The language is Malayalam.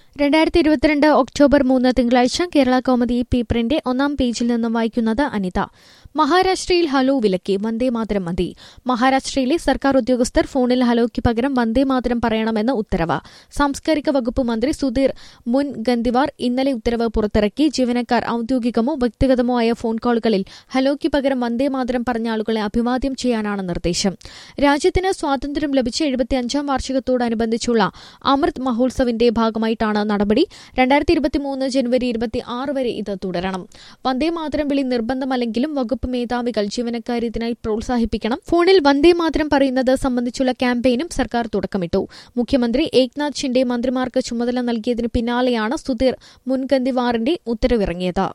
രണ്ടായിരത്തി ഇരുപത്തിരണ്ട് ഒക്ടോബർ മൂന്ന് തിങ്കളാഴ്ച കേരള കോമഡി പേപ്പറിന്റെ ഒന്നാം പേജിൽ നിന്നും വായിക്കുന്നത് അനിത മഹാരാഷ്ട്രയിൽ ഹലോ വിലക്കി വന്ദേമാതരം മതി മഹാരാഷ്ട്രയിലെ സർക്കാർ ഉദ്യോഗസ്ഥർ ഫോണിൽ ഹലോയ്ക്ക് പകരം വന്ദേമാതരം പറയണമെന്ന് ഉത്തരവ് സാംസ്കാരിക വകുപ്പ് മന്ത്രി സുധീർ മുൻ ഗന്ദിവാർ ഇന്നലെ ഉത്തരവ് പുറത്തിറക്കി ജീവനക്കാർ ഔദ്യോഗികമോ വ്യക്തിഗതമോ ആയ ഫോൺ കോളുകളിൽ ഹലോയ്ക്ക് പകരം വന്ദേമാതരം പറഞ്ഞ ആളുകളെ അഭിവാദ്യം ചെയ്യാനാണ് നിർദ്ദേശം രാജ്യത്തിന് സ്വാതന്ത്ര്യം ലഭിച്ച എഴുപത്തിയഞ്ചാം വാർഷികത്തോടനുബന്ധിച്ചുള്ള അമൃത് മഹോത്സവിന്റെ ഭാഗമായിട്ടാണ് നടപടി രണ്ടായിരത്തി ഇരുപത്തിമൂന്ന് ജനുവരി ഇരുപത്തി ആറ് വരെ ഇത് തുടരണം വന്ദേമാതരം വിളി നിർബന്ധമല്ലെങ്കിലും വകുപ്പ് മേധാവികൾ ജീവനക്കാരെ ഇതിനായി പ്രോത്സാഹിപ്പിക്കണം ഫോണിൽ വന്ദേമാതരം പറയുന്നത് സംബന്ധിച്ചുള്ള ക്യാമ്പയിനും സർക്കാർ തുടക്കമിട്ടു മുഖ്യമന്ത്രി ഏക്നാഥ് ഷിൻഡെ മന്ത്രിമാർക്ക് ചുമതല നൽകിയതിന് പിന്നാലെയാണ് സുധീർ മുൻഗന്തിവാറിന്റെ ഉത്തരവിറങ്ങിയത്